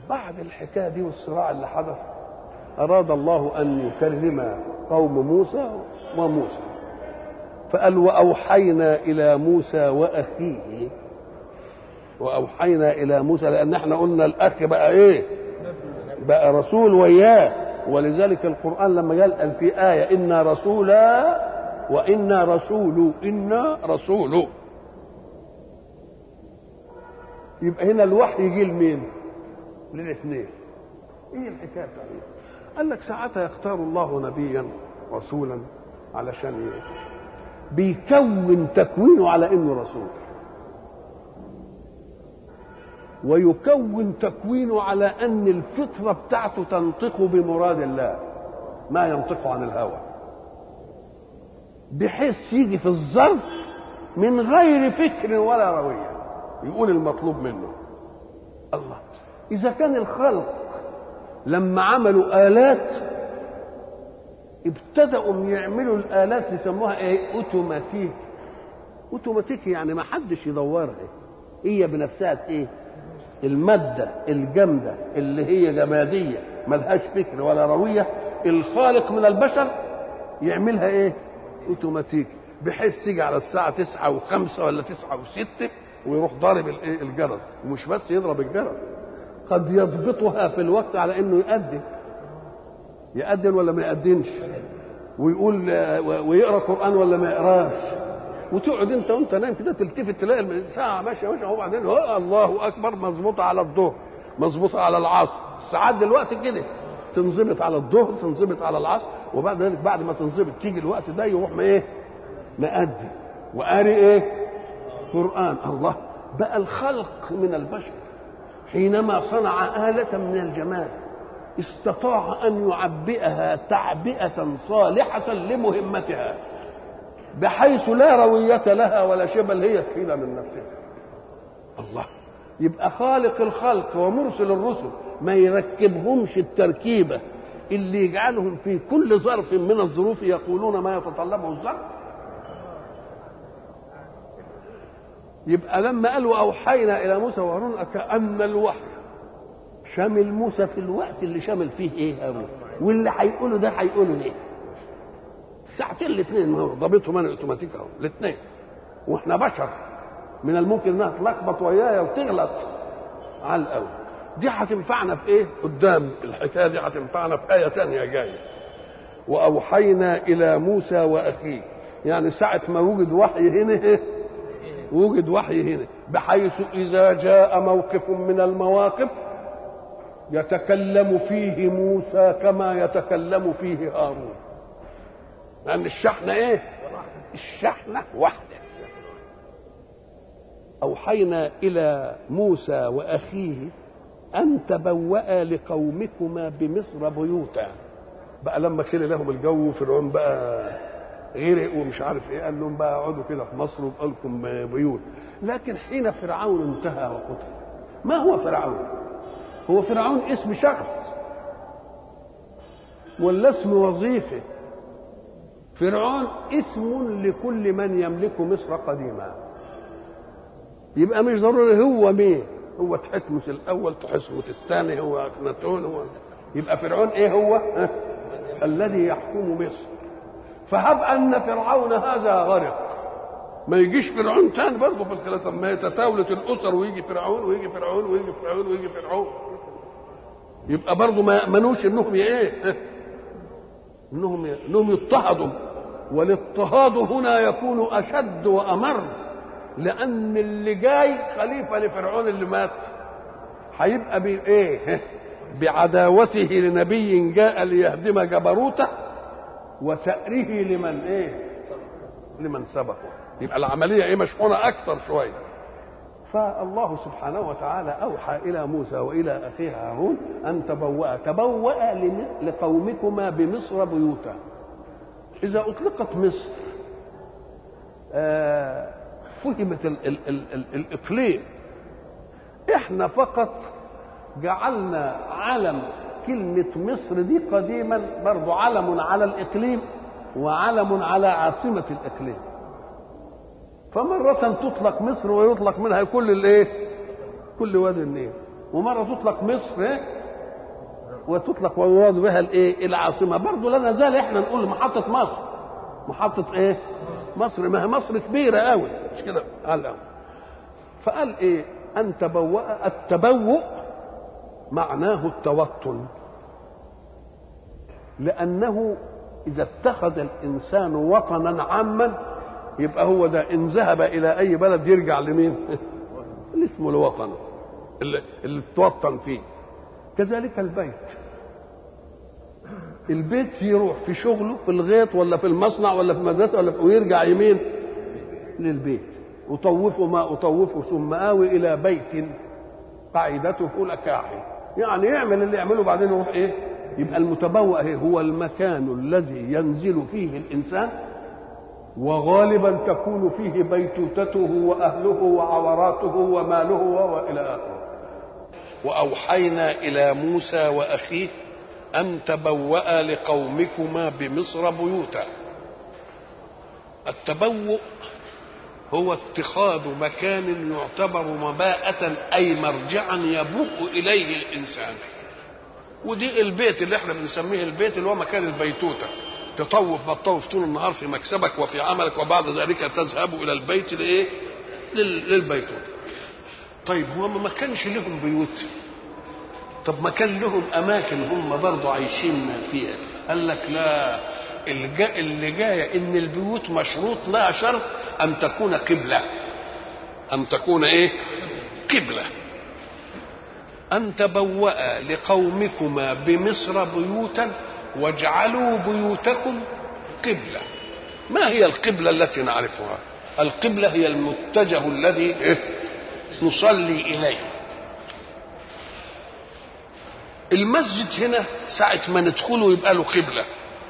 بعد الحكايه دي والصراع اللي حدث اراد الله ان يكرم قوم موسى وموسى فقال واوحينا الى موسى واخيه واوحينا الى موسى لان احنا قلنا الاخ بقى ايه بقى رسول وياه ولذلك القران لما قال في ايه انا رسولا وانا رسول انا رسول يبقى هنا الوحي يجي لمين للاثنين ايه الحكايه بتاعتها قال لك ساعتها يختار الله نبيا رسولا علشان ايه بيكون تكوينه على انه رسول ويكون تكوينه على ان الفطره بتاعته تنطق بمراد الله ما ينطق عن الهوى بحيث يجي في الظرف من غير فكر ولا رويه يقول المطلوب منه الله اذا كان الخلق لما عملوا الات ابتدأوا يعملوا الالات يسموها ايه اوتوماتيك اوتوماتيك يعني ما حدش يدورها هي بنفسها ايه المادة الجامدة اللي هي جمادية ملهاش فكر ولا روية الخالق من البشر يعملها ايه اوتوماتيك بحيث تيجي على الساعة تسعة وخمسة ولا تسعة وستة ويروح ضارب الايه الجرس ومش بس يضرب الجرس قد يضبطها في الوقت على انه يؤذن يؤذن ولا ما يؤذنش ويقول ويقرا قران ولا ما يقراش وتقعد انت وانت نايم كده تلتفت تلاقي الساعه ماشيه ماشيه وبعدين الله اكبر مظبوطه على الظهر مظبوطه على العصر الساعات دلوقتي كده تنظبط على الظهر تنظبط على العصر وبعد ذلك بعد ما تنظبط تيجي الوقت ده يروح ما ايه مأدي وقاري ايه قرآن الله بقى الخلق من البشر حينما صنع آلة من الجمال استطاع أن يعبئها تعبئة صالحة لمهمتها بحيث لا روية لها ولا شبل هي تفيد من نفسها الله يبقى خالق الخلق ومرسل الرسل ما يركبهمش التركيبة اللي يجعلهم في كل ظرف من الظروف يقولون ما يتطلبه الظرف يبقى لما قالوا اوحينا الى موسى وهارون كان الوحي شامل موسى في الوقت اللي شامل فيه ايه هارون واللي هيقوله ده هيقوله ليه الساعتين الاثنين ما هو ضابطهم انا اوتوماتيك اهو الاثنين واحنا بشر من الممكن انها تلخبط ويايا وتغلط على الاول دي هتنفعنا في ايه قدام الحكايه دي هتنفعنا في ايه ثانيه جايه واوحينا الى موسى واخيه يعني ساعه ما وجد وحي هنا وجد وحي هنا بحيث إذا جاء موقف من المواقف يتكلم فيه موسى كما يتكلم فيه هارون لأن الشحنة إيه؟ الشحنة واحدة أوحينا إلى موسى وأخيه أن تبوأ لقومكما بمصر بيوتا بقى لما كده لهم الجو فرعون بقى غرق ومش عارف ايه قال لهم بقى اقعدوا كده في مصر ويبقى لكم بيوت لكن حين فرعون انتهى وقتل ما هو فرعون هو فرعون اسم شخص ولا اسم وظيفه فرعون اسم لكل من يملك مصر قديما يبقى مش ضروري هو مين هو تحتمس الاول تحتمس الثاني هو اخناتون هو يبقى فرعون ايه هو ها؟ الذي يحكم مصر فهب ان فرعون هذا غرق ما يجيش فرعون تاني برضه في الخلافه ما يتتاولت الاسر ويجي فرعون ويجي فرعون ويجي فرعون ويجي فرعون يبقى برضه ما يامنوش انهم ايه انهم انهم يضطهدوا والاضطهاد هنا يكون اشد وامر لان اللي جاي خليفه لفرعون اللي مات هيبقى بايه بعداوته لنبي جاء ليهدم جبروته وسأره لمن ايه لمن سبقه يبقى العملية ايه مشحونة أكثر شوية فالله سبحانه وتعالى أوحى إلى موسى وإلى أخيه هارون أن تبوأ تبوأ لقومكما بمصر بيوتا إذا أطلقت مصر آه فهمت ال ال ال ال الإقليم إحنا فقط جعلنا علم كلمة مصر دي قديما برضو علم على الإقليم وعلم على عاصمة الإقليم فمرة تطلق مصر ويطلق منها كل الايه؟ كل وادي النيل ومره تطلق مصر إيه؟ وتطلق ويراد بها الايه العاصمه برضه لا نزال احنا نقول محطه مصر محطه ايه مصر ما هي مصر كبيره قوي مش كده قال أوي. فقال ايه ان تبوأ التبوء معناه التوطن لانه اذا اتخذ الانسان وطنا عاما يبقى هو ده ان ذهب الى اي بلد يرجع لمين اللي اسمه الوطن اللي, اللي توطن فيه كذلك البيت البيت يروح في شغله في الغيط ولا في المصنع ولا في المدرسه ولا في ويرجع يمين للبيت أطوفه ما أطوفه ثم آوي إلى بيت قاعدته لكاحل يعني يعمل اللي يعمله بعدين يروح إيه يبقى المتبوأ هو المكان الذي ينزل فيه الإنسان وغالبا تكون فيه بيتوتته وأهله وعوراته وماله وإلى آخره وأوحينا إلى موسى وأخيه أن تبوأ لقومكما بمصر بيوتا التبوؤ هو اتخاذ مكان يعتبر مباءة أي مرجعا يبوء إليه الإنسان ودي البيت اللي احنا بنسميه البيت اللي هو مكان البيتوتة تطوف ما تطوف طول النهار في مكسبك وفي عملك وبعد ذلك تذهب إلى البيت لإيه؟ للبيتوتة طيب هو ما كانش لهم بيوت طب ما كان لهم اماكن هم برضه عايشين فيها قال لك لا الجا اللي جايه ان البيوت مشروط لها شرط ان تكون قبله ان تكون ايه قبله ان تبوأ لقومكما بمصر بيوتا واجعلوا بيوتكم قبله ما هي القبله التي نعرفها القبله هي المتجه الذي إيه؟ نصلي اليه المسجد هنا ساعة ما ندخله يبقى له قبلة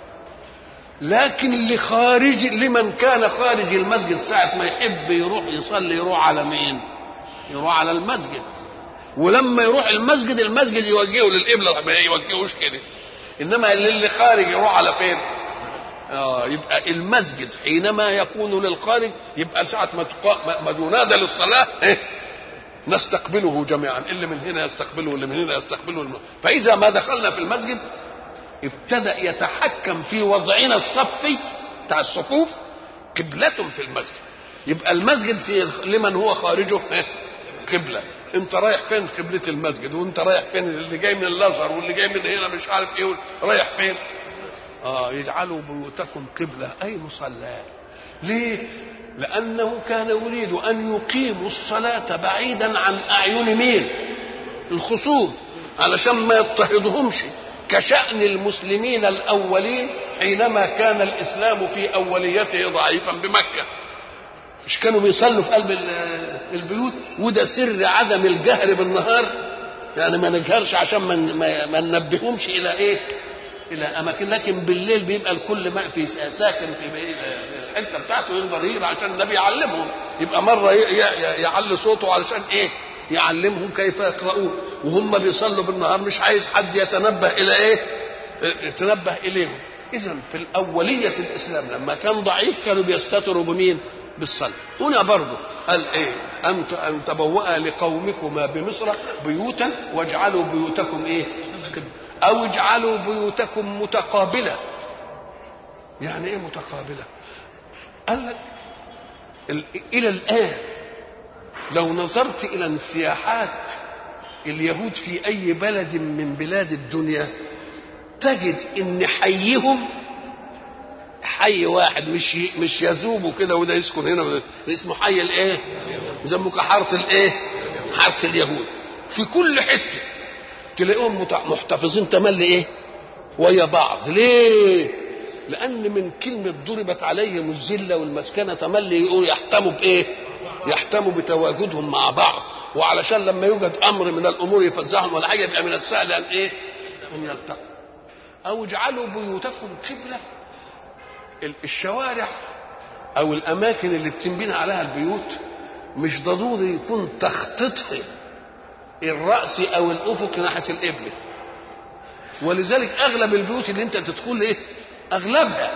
لكن اللي خارج لمن كان خارج المسجد ساعة ما يحب يروح يصلي يروح على مين يروح على المسجد ولما يروح المسجد المسجد يوجهه للقبلة ما يوجهوش كده إنما اللي, اللي خارج يروح على فين آه يبقى المسجد حينما يكون للخارج يبقى ساعة ما, تقا... ما ينادى للصلاة إيه؟ نستقبله جميعا اللي من هنا يستقبله اللي من هنا يستقبله الم... فإذا ما دخلنا في المسجد ابتدأ يتحكم في وضعنا الصفي بتاع الصفوف قبلة في المسجد يبقى المسجد في لمن هو خارجه قبلة انت رايح فين قبلة المسجد وانت رايح فين اللي جاي من الازهر واللي جاي من هنا مش عارف ايه رايح فين اه يجعلوا بيوتكم قبلة اي مصلى ليه لأنه كان يريد أن يقيموا الصلاة بعيدا عن أعين مين؟ الخصوم علشان ما يضطهدهمش كشأن المسلمين الأولين حينما كان الإسلام في أوليته ضعيفا بمكة مش كانوا بيصلوا في قلب البيوت وده سر عدم الجهر بالنهار يعني ما نجهرش عشان ما, ما ننبههمش إلى إيه؟ الى اماكن لكن بالليل بيبقى الكل ما في ساكن في الحته بتاعته يقدر يقرا عشان النبي يعلمهم يبقى مره يعلي صوته علشان ايه يعلمهم كيف يقرؤون وهم بيصلوا بالنهار مش عايز حد يتنبه الى ايه يتنبه اليهم اذا في الاوليه الاسلام لما كان ضعيف كانوا بيستتروا بمين بالصلاه هنا برضه قال ايه انت ان تبوأ لقومكما بمصر بيوتا واجعلوا بيوتكم ايه أو اجعلوا بيوتكم متقابلة يعني إيه متقابلة قال لك إلى الآن لو نظرت إلى انسياحات اليهود في أي بلد من بلاد الدنيا تجد إن حيهم حي واحد مش مش يذوب كده وده يسكن هنا وده اسمه حي الايه؟ يسموه حاره الايه؟ حاره اليهود في كل حته تلاقيهم محتفظين تملي ايه ويا بعض ليه لان من كلمه ضربت عليهم الذله والمسكنه تملي يقول يحتموا بايه يحتموا بتواجدهم مع بعض وعلشان لما يوجد امر من الامور يفزعهم ولا حاجه يبقى من السهل ان ايه ان يلتقوا او اجعلوا بيوتكم قبله الشوارع او الاماكن اللي بتنبني عليها البيوت مش ضروري يكون تخطيطها الرأس أو الأفق ناحية القبلة ولذلك أغلب البيوت اللي أنت تدخل إيه؟ أغلبها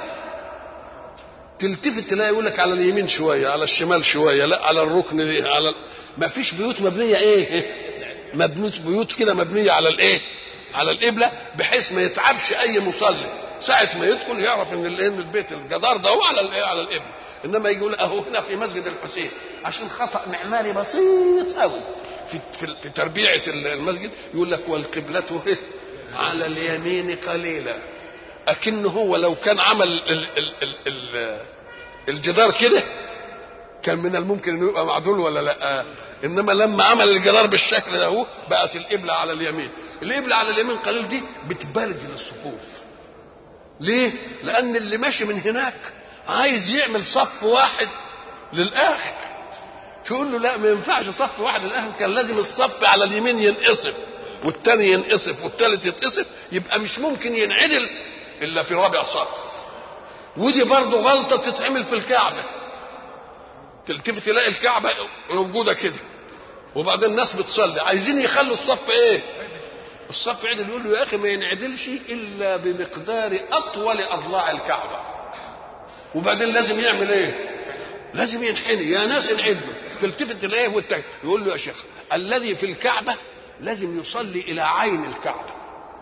تلتفت تلاقي يقول لك على اليمين شوية على الشمال شوية لا على الركن دي على ما فيش بيوت مبنية إيه؟ مبنوت بيوت كده مبنيه على الايه على القبله بحيث ما يتعبش اي مصلي ساعه ما يدخل يعرف ان الايه ان البيت الجدار ده هو على الايه على القبله انما يجي يقول اهو هنا في مسجد الحسين عشان خطا معماري بسيط قوي في في, في تربيعه المسجد يقول لك والقبله على اليمين قليلا اكنه هو لو كان عمل ال ال ال ال الجدار كده كان من الممكن انه يبقى معدول ولا لا انما لما عمل الجدار بالشكل ده هو بقت القبله على اليمين القبله على اليمين قليل دي بتبرد الصفوف ليه لان اللي ماشي من هناك عايز يعمل صف واحد للاخر تقول له لا ما ينفعش صف واحد للاخر كان لازم الصف على اليمين ينقصف والتاني ينقصف والتالت يتقصف يبقى مش ممكن ينعدل الا في رابع صف ودي برضه غلطه تتعمل في الكعبه تلتفت تلاقي الكعبه موجوده كده وبعدين الناس بتصلي عايزين يخلوا الصف ايه الصف عدل يقول له يا اخي ما ينعدلش الا بمقدار اطول اضلاع الكعبه وبعدين لازم يعمل ايه لازم ينحني يا ناس انعدلوا تلتفت تلاقيه والتاني يقول له يا شيخ الذي في الكعبه لازم يصلي الى عين الكعبه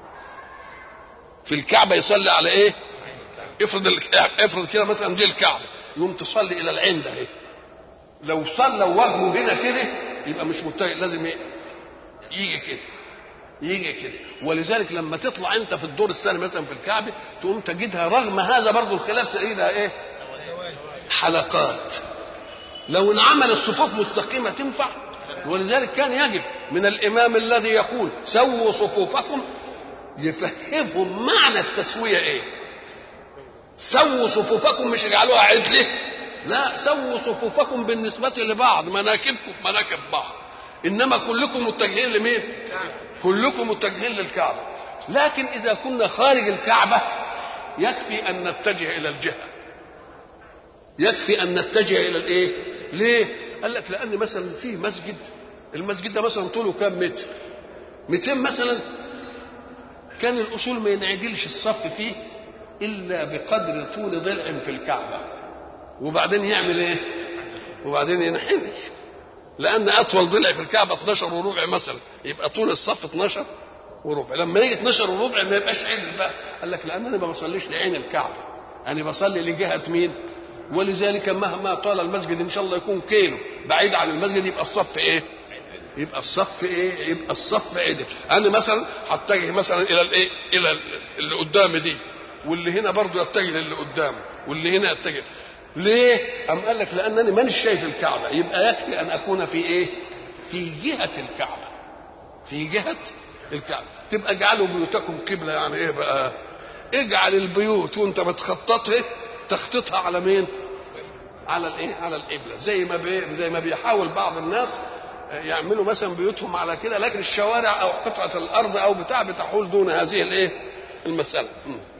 في الكعبه يصلي على ايه افرض افرض كده مثلا دي الكعبه يقوم تصلي الى العين ده ايه لو صلى وجهه هنا كده يبقى مش متجه لازم يجي كده يجي كده ولذلك لما تطلع انت في الدور الثاني مثلا في الكعبه تقوم تجدها رغم هذا برضو الخلاف تلاقيها ايه حلقات لو انعمل الصفوف مستقيمه تنفع ولذلك كان يجب من الامام الذي يقول سووا صفوفكم يفهمهم معنى التسويه ايه سووا صفوفكم مش اجعلوها عدله لا سووا صفوفكم بالنسبة لبعض مناكبكم في مناكب بعض إنما كلكم متجهين لمين كلكم متجهين للكعبة لكن إذا كنا خارج الكعبة يكفي أن نتجه إلى الجهة يكفي أن نتجه إلى الإيه ليه قال لك لأن مثلا في مسجد المسجد ده مثلا طوله كام متر 200 مثلا كان الأصول ما ينعدلش الصف فيه إلا بقدر طول ضلع في الكعبة وبعدين يعمل ايه وبعدين ينحني لان اطول ضلع في الكعبه 12 وربع مثلا يبقى طول الصف 12 وربع لما يجي 12 وربع ما يبقاش عدل بقى قال لك لان انا ما بصليش لعين الكعبه انا بصلي لجهه مين ولذلك مهما طال المسجد ان شاء الله يكون كيلو بعيد عن المسجد يبقى الصف ايه يبقى الصف ايه يبقى الصف عدل انا مثلا هتجه مثلا الى الايه الى اللي قدامي دي واللي هنا برضه يتجه للي قدامه واللي هنا يتجه ليه؟ أم قال لك لأنني مانيش شايف الكعبة يبقى يكفي أن أكون في إيه؟ في جهة الكعبة في جهة الكعبة تبقى اجعلوا بيوتكم قبلة يعني إيه بقى؟ اجعل البيوت وأنت بتخططها تخطيطها على مين؟ على الإيه؟ على القبلة زي ما بي زي ما بيحاول بعض الناس يعملوا مثلا بيوتهم على كده لكن الشوارع أو قطعة الأرض أو بتاع بتحول دون هذه الإيه؟ المسألة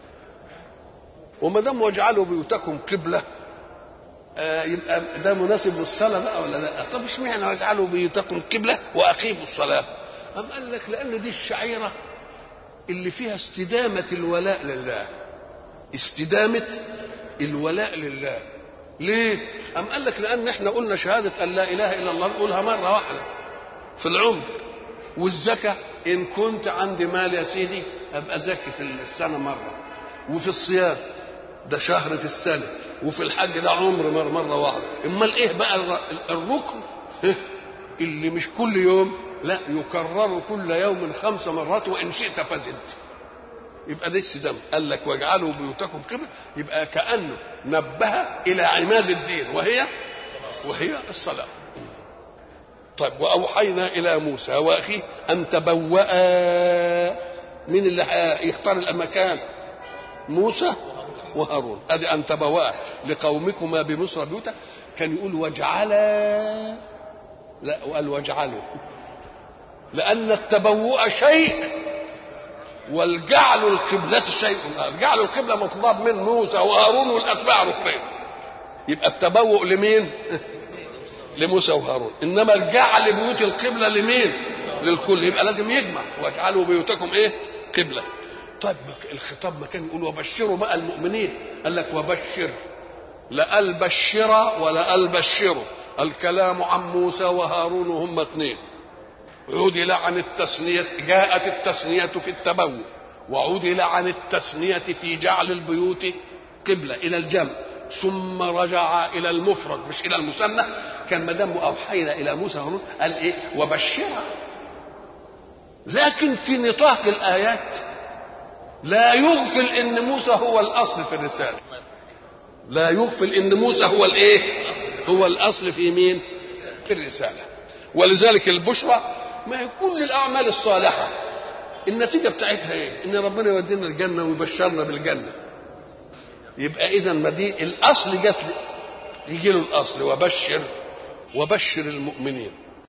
وما دام واجعلوا بيوتكم قبله آه يبقى ده مناسب للصلاة بقى ولا لا؟ طب اشمعنى واجعلوا بيوتكم قبلة وأقيموا الصلاة؟ أم قال لك لأن دي الشعيرة اللي فيها استدامة الولاء لله. استدامة الولاء لله. ليه؟ أم قال لك لأن احنا قلنا شهادة أن لا إله إلا الله نقولها مرة واحدة في العمر. والزكاة إن كنت عندي مال يا سيدي أبقى زكي في السنة مرة. وفي الصيام ده شهر في السنة وفي الحج ده عمر مرة, مرة واحدة امال ايه بقى الركن اللي مش كل يوم لا يكرر كل يوم خمس مرات وان شئت فزد يبقى ده السدام قال لك واجعلوا بيوتكم قبل يبقى كانه نبه الى عماد الدين وهي وهي الصلاه طيب واوحينا الى موسى واخيه ان تبوأ مين اللي يختار المكان موسى وهارون ادي ان تبوأ لقومكما بمصر بيوتا كان يقول واجعلا لا وقال واجعلوا لان التبوء شيء والجعل القبلة شيء الجعل القبلة مطلوب من موسى وهارون والاتباع الاخرين يبقى التبوء لمين؟ لموسى وهارون انما الجعل بيوت القبلة لمين؟ للكل يبقى لازم يجمع واجعلوا بيوتكم ايه؟ قبله طيب الخطاب ما كان يقول وبشروا بقى المؤمنين قال لك وبشر لا البشر ولا البشروا الكلام عن موسى وهارون وهم اثنين عدل عن التثنية جاءت التثنية في التبوء وعدل عن التثنية في جعل البيوت قبلة إلى الجمع ثم رجع إلى المفرد مش إلى المثنى كان ما دام أوحينا إلى موسى هارون قال إيه وبشرها لكن في نطاق الآيات لا يغفل إن موسى هو الأصل في الرسالة لا يغفل إن موسى هو الإيه هو الأصل في مين في الرسالة ولذلك البشرى ما هي كل الأعمال الصالحة النتيجة بتاعتها إيه إن ربنا يودينا الجنة ويبشرنا بالجنة يبقى إذا ما دي الأصل جت يجي له الأصل وبشر وبشر المؤمنين